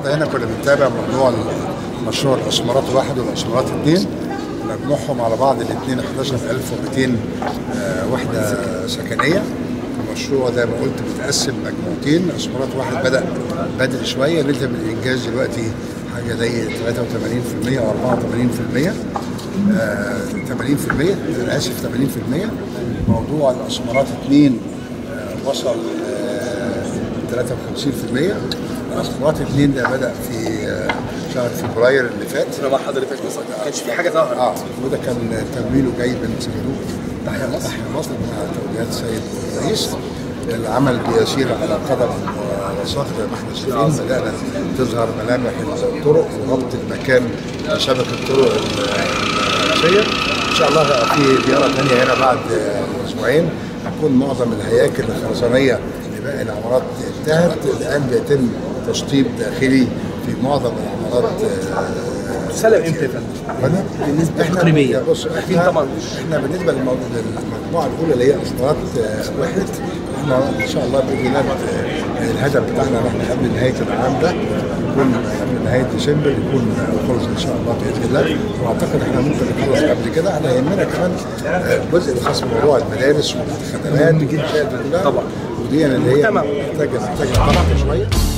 النهارده هنا كنا بنتابع موضوع مشروع الاسمرات واحد والاسمرات اثنين مجموعهم على بعض الاثنين 11200 آه، وحده سكنيه المشروع زي ما قلت متقسم مجموعتين اسمرات واحد بدا بدري شويه نسبه الانجاز دلوقتي حاجه زي 83% او 84% آه، 80% انا اسف 80% موضوع الاسمرات اثنين آه، وصل آه، 53% الاسمرات اثنين ده بدا في آه، شهر فبراير اللي فات انا مع حضرتك بس ما كانش في حاجه ظهرت اه وده كان تمويله جاي من صندوق تحيا مصر تحيا مصر مع توجيهات السيد الرئيس العمل بيسير على قدم وساق زي ما احنا شايفين بدانا تظهر ملامح الطرق وربط المكان بشبكه الطرق الرئيسيه ان شاء الله هيبقى في زياره ثانيه هنا بعد اسبوعين هتكون معظم الهياكل الخرسانيه لباقي العمارات انتهت الان بيتم تشطيب داخلي في معظم العمارات آه، سلم امتى يا فندم؟ فاهم؟ بالنسبة احنا تقريبية. بص أكيد احنا طبعاً. احنا بالنسبه للموضوع للمجموعه الاولى اللي هي اصدارات آه، وحده احنا ان شاء الله باذن الله آه، الهدف بتاعنا ان احنا قبل نهايه العام ده يكون قبل نهايه ديسمبر يكون خلص ان شاء الله باذن الله واعتقد احنا ممكن نخلص قبل كده احنا يهمنا كمان آه، الجزء الخاص بموضوع المدارس والخدمات والحاجات دي كلها طبعاً. ودي اللي هي تمام. محتاجه محتاجه حركه شويه